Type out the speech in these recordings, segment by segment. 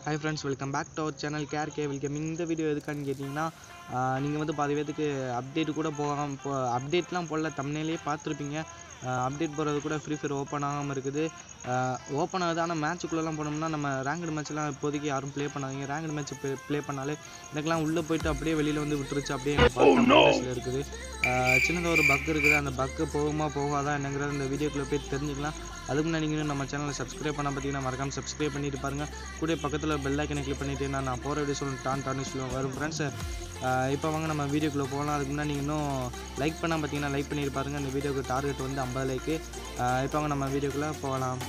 hi friends welcome back to our channel கேர் கே welcome இந்த வீடியோ எதுக்கான்னு கேட்டிங்கன்னா நீங்கள் வந்து பாதி பேத்துக்கு அப்டேட் கூட போகாம இப்போ அப்டேட்லாம் போடல தமிழ்லேயே பார்த்துருப்பீங்க அப்டேட் போகிறது கூட ஃப்ரீ ஃபயர் ஓப்பன் ஆகாமல் இருக்குது ஓப்பன் ஆகுது ஆனால் மேட்சுக்குள்ளெல்லாம் போனோம்னா நம்ம ரேங்கடு மேட்ச்லாம் இப்போதைக்கு யாரும் ப்ளே பண்ணாதீங்க ரேங்கடு மேட்ச் ப்ளே பண்ணாலே எனக்குலாம் உள்ளே போயிட்டு அப்படியே வெளியில் வந்து விட்டுருச்சு அப்படியே எனக்கு பார்த்தா இருக்குது சின்னதாக ஒரு பக் இருக்குது அந்த பக்கு போகுமா போகாதா என்னங்கிறத இந்த வீடியோக்குள்ளே போய் தெரிஞ்சுக்கலாம் அதுக்கு முன்னாடி நீங்களும் நம்ம சேனலை சப்ஸ்கிரைப் பண்ண பார்த்தீங்கன்னா மறக்காம சப்ஸ்கிரைப் பண்ணிட்டு பாருங்க கூட பக்கத்தில் பெல் ஐக்கனை கிளிக் பண்ணிட்டு நான் நான் போகிற வீடியோ சொல்லணும் டான் டான் சொல்லுவேன் வரும் ஃப்ரெண்ட்ஸ் இப்போ வாங்க நம்ம வீடியோக்குள்ளே போகலாம் அதுக்கு முன்னாடி நீங்கள் இன்னும் லைக் பண்ணால் பார்த்தீங்கன்னா லைக் பண்ணிட்டு பாருங்க இந்த வீடியோக்கு டார்கெட் வந்து ஐம்பது லைக்கு இப்போ வாங்க நம்ம வீடியோக்குள்ளே போகலாம்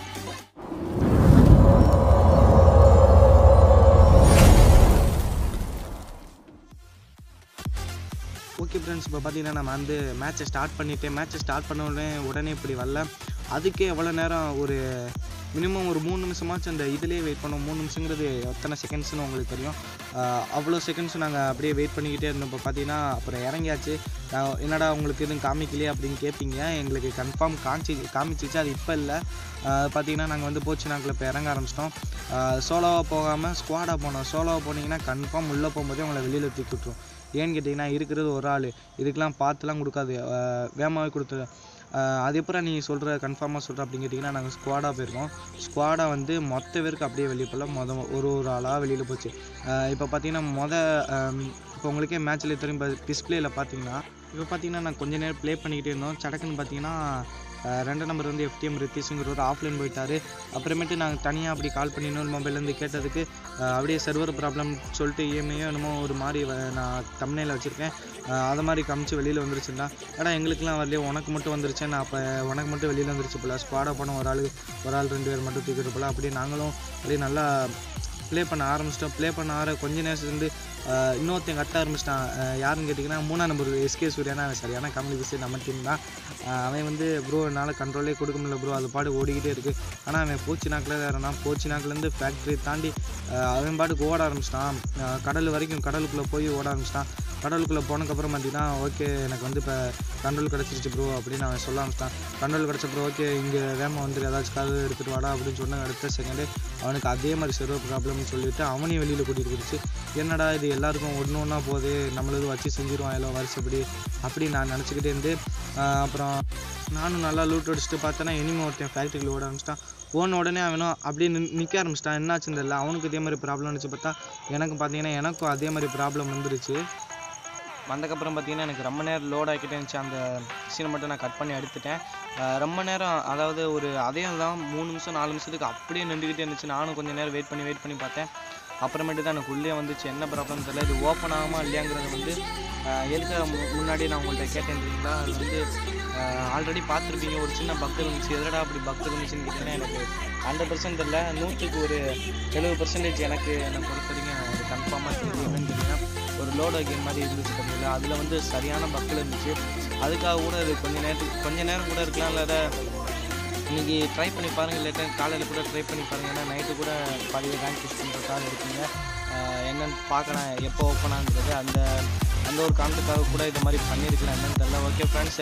ஓகே ஃப்ரெண்ட்ஸ் இப்போ பார்த்தீங்கன்னா நம்ம வந்து மேட்ச்சை ஸ்டார்ட் பண்ணிவிட்டு மேட்ச்சை ஸ்டார்ட் பண்ண உடனே உடனே இப்படி வரல அதுக்கே எவ்வளோ நேரம் ஒரு மினிமம் ஒரு மூணு நிமிஷமாச்சும் அந்த இதுலேயே வெயிட் பண்ணோம் மூணு நிமிஷங்கிறது எத்தனை செகண்ட்ஸ்னு உங்களுக்கு தெரியும் அவ்வளோ செகண்ட்ஸ் நாங்கள் அப்படியே வெயிட் பண்ணிக்கிட்டே இருந்தோம் இப்போ பார்த்தீங்கன்னா அப்புறம் இறங்கியாச்சு நான் என்னடா உங்களுக்கு எதுவும் காமிக்கலையே அப்படின்னு கேட்பீங்க எங்களுக்கு கன்ஃபார்ம் காமிச்சி காமிச்சிச்சு அது இப்போ இல்லை பார்த்தீங்கன்னா நாங்கள் வந்து போச்சு நாங்கள் இப்போ இறங்க ஆரம்பிச்சிட்டோம் சோலோவாக போகாமல் ஸ்குவாடாக போனோம் சோலோவாக போனீங்கன்னா கன்ஃபார்ம் உள்ளே போகும்போதே உங்களை வெளியில் தூக்கி விட்ரும் ஏன்னு கேட்டிங்கன்னா இருக்கிறது ஒரு ஆள் இதுக்கெலாம் பார்த்துலாம் கொடுக்காது வேகமாகவே கொடுத்துரு அது எப்பறம் நீ சொல்கிற கன்ஃபார்மாக சொல்கிற அப்படின்னு கேட்டிங்கன்னா நாங்கள் ஸ்குவாடாக போயிருக்கோம் ஸ்குவாடாக வந்து மொத்த பேருக்கு அப்படியே வெளியே போகல மொத ஒரு ஒரு ஆளாக வெளியில் போச்சு இப்போ பார்த்தீங்கன்னா மொதல் இப்போ உங்களுக்கே மேட்ச்சில் திரும்ப டிஸ்பிளேயில் பார்த்தீங்கன்னா இப்போ பார்த்தீங்கன்னா நான் கொஞ்ச நேரம் ப்ளே பண்ணிக்கிட்டே இருந்தோம் சடக்குன்னு பார்த்தீங்கன்னா ரெண்டு நம்பர் வந்து எஃப்டிஎம் ரித்தீஷுங்கிற ஒரு ஆஃப்லைன் போயிட்டார் அப்புறமேட்டு நாங்கள் தனியாக அப்படி கால் பண்ணி இன்னொரு மொபைல்லேருந்து கேட்டதுக்கு அப்படியே சர்வர் ப்ராப்ளம் சொல்லிட்டு இஎம்ஐயோ என்னமோ ஒரு மாதிரி நான் தமிழில் வச்சுருக்கேன் அதை மாதிரி காமிச்சு வெளியில் வந்துருச்சுன்னா ஏடா எங்களுக்குலாம் வரலையே உனக்கு மட்டும் வந்துருச்சு நான் அப்போ உனக்கு மட்டும் வெளியில் வந்துருச்சு போல ஸ்குவாடாக போனோம் ஒரு ஆள் ஒரு ஆள் ரெண்டு பேர் மட்டும் தூக்கிட்டு போல அப்படியே நாங்களும் அப்படியே நல்லா ப்ளே பண்ண ஆரம்பிச்சிட்டோம் ப்ளே பண்ண ஆர கொஞ்ச நேரத்துலேருந்து இன்னொருத்தன் கட்ட ஆரம்பிச்சிட்டான் யாருன்னு கேட்டிங்கன்னா மூணாம் நம்பர் எஸ்கே சூர்யானா அவன் சரியான கம்மி விஷயம் நம்ம டீம் தான் அவன் வந்து ப்ரோ என்னால் கண்ட்ரோலே கொடுக்க முடியல ப்ரோ அது பாடு ஓடிக்கிட்டே இருக்குது ஆனால் அவன் போச்சு நாக்கில் இருந்தான் போச்சு நாக்கிலேருந்து ஃபேக்ட்ரி தாண்டி அவன் பாட்டுக்கு ஓட ஆரம்பிச்சிட்டான் கடல் வரைக்கும் கடலுக்குள்ளே போய் ஓட ஆரம்பிச்சிட்டான் கடலுக்குள்ளே போனதுக்கப்புறம் பார்த்தீங்கன்னா ஓகே எனக்கு வந்து இப்போ கண்ட்ரோல் கிடச்சிருச்சு ப்ரோ அப்படின்னு அவன் சொல்ல ஆரம்பிச்சிட்டான் கண்ட்ரோல் கிடச்ச ப்ரோ ஓகே இங்கே வேமா வந்து ஏதாச்சும் காது எடுத்துகிட்டு வாடா அப்படின்னு சொன்ன அடுத்த செகண்டு அவனுக்கு அதே மாதிரி சர்வ ப்ராப்ளம்னு சொல்லிட்டு அவனையும் வெளியில் கூட்டிகிட்டு போயிடுச்சு என்னடா இது எல்லாருக்கும் ஒன்று ஒன்றா போகுது நம்மளது வச்சு செஞ்சிருவான் எல்லாம் வருஷப்படி அப்படி நான் நினச்சிக்கிட்டே இருந்து அப்புறம் நானும் நல்லா லூட் அடிச்சுட்டு பார்த்தேன்னா இனிமே ஒருத்தன் ஃபேக்ட்ரியில் ஓட ஆரம்பிச்சிட்டான் போன உடனே அவனும் அப்படியே நிற்க ஆரம்பிச்சிட்டான் என்னாச்சுன்னு தெரியல அவனுக்கு இதே மாதிரி ப்ராப்ளம் வந்துச்சு பார்த்தா எனக்கு பார்த்தீங்கன்னா எனக்கும் அதே மாதிரி ப்ராப்ளம் வந்துருச்சு வந்தக்கப்புறம் பார்த்தீங்கன்னா எனக்கு ரொம்ப நேரம் லோட் ஆகிக்கிட்டே இருந்துச்சு அந்த சீனை மட்டும் நான் கட் பண்ணி எடுத்துட்டேன் ரொம்ப நேரம் அதாவது ஒரு அதே தான் மூணு நிமிஷம் நாலு நிமிஷத்துக்கு அப்படியே நின்றுக்கிட்டே இருந்துச்சு நானும் கொஞ்சம் நேரம் வெயிட் பண்ணி வெயிட் பண்ணி பார்த்தேன் அப்புறமேட்டு தான் எனக்கு உள்ளே வந்துச்சு என்ன ப்ராப்ளம் தெரியல இது ஓப்பன் ஆகாமல் இல்லையாங்கிறது வந்து எதுக்கு முன்னாடி நான் உங்கள்கிட்ட கேட்டேன்றீங்களா அது வந்து ஆல்ரெடி பார்த்துருப்பீங்க ஒரு சின்ன பக்கு இருந்துச்சு எதடா அப்படி பக்கு இருந்துச்சுன்னு கேட்டிங்கன்னா எனக்கு ஹண்ட்ரட் பர்சன்ட் தெரியல நூற்றுக்கு ஒரு எழுபது பர்சன்டேஜ் எனக்கு என்னை பொறுத்த வரைக்கும் அது கன்ஃபார்மாக தெரியும் என்னன்னு கேட்டிங்கன்னா ஒரு லோடோ கேம் மாதிரி இருந்துச்சு பார்த்தீங்களா அதில் வந்து சரியான பக்கில் இருந்துச்சு அதுக்காக கூட அது கொஞ்சம் நேரத்துக்கு கொஞ்சம் நேரம் கூட இருக்கலாம் இல்லாத இன்றைக்கி ட்ரை பண்ணி பாருங்கள் இல்லாட்டா காலையில் கூட ட்ரை பண்ணி பாருங்கள் ஏன்னா நைட்டு கூட பழைய ரேங்க் புஷ் பண்ணுறதுக்காக இருக்கீங்க என்னென்னு பார்க்கலாம் எப்போ ஓப்பன் ஆகுறது அந்த அந்த ஒரு காரணத்துக்காக கூட இது மாதிரி பண்ணியிருக்கலாம் என்னன்னு தெரியல ஓகே ஃப்ரெண்ட்ஸ்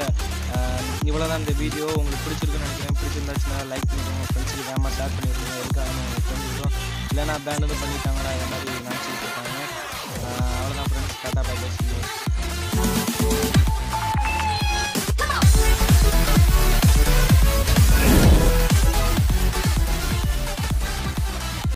இவ்வளோ தான் இந்த வீடியோ உங்களுக்கு பிடிச்சிருக்குன்னு நினைக்கிறேன் பிடிச்சிருந்தாச்சுன்னா லைக் பண்ணிக்கோங்க ஃப்ரெண்ட்ஸுக்கு வேமா ஷேர் பண்ணிடுங்க எதுக்காக உங்களுக்கு தெரிஞ்சுக்கிறோம் இல்லைனா பேண்ட் வந்து பண்ணிட்டாங்களா இந்த மாதிரி நினச்சிட்டு இருக்காங்க அவ்வளோதான் ஃப்ரெண்ட்ஸ் டாட்டா பை பை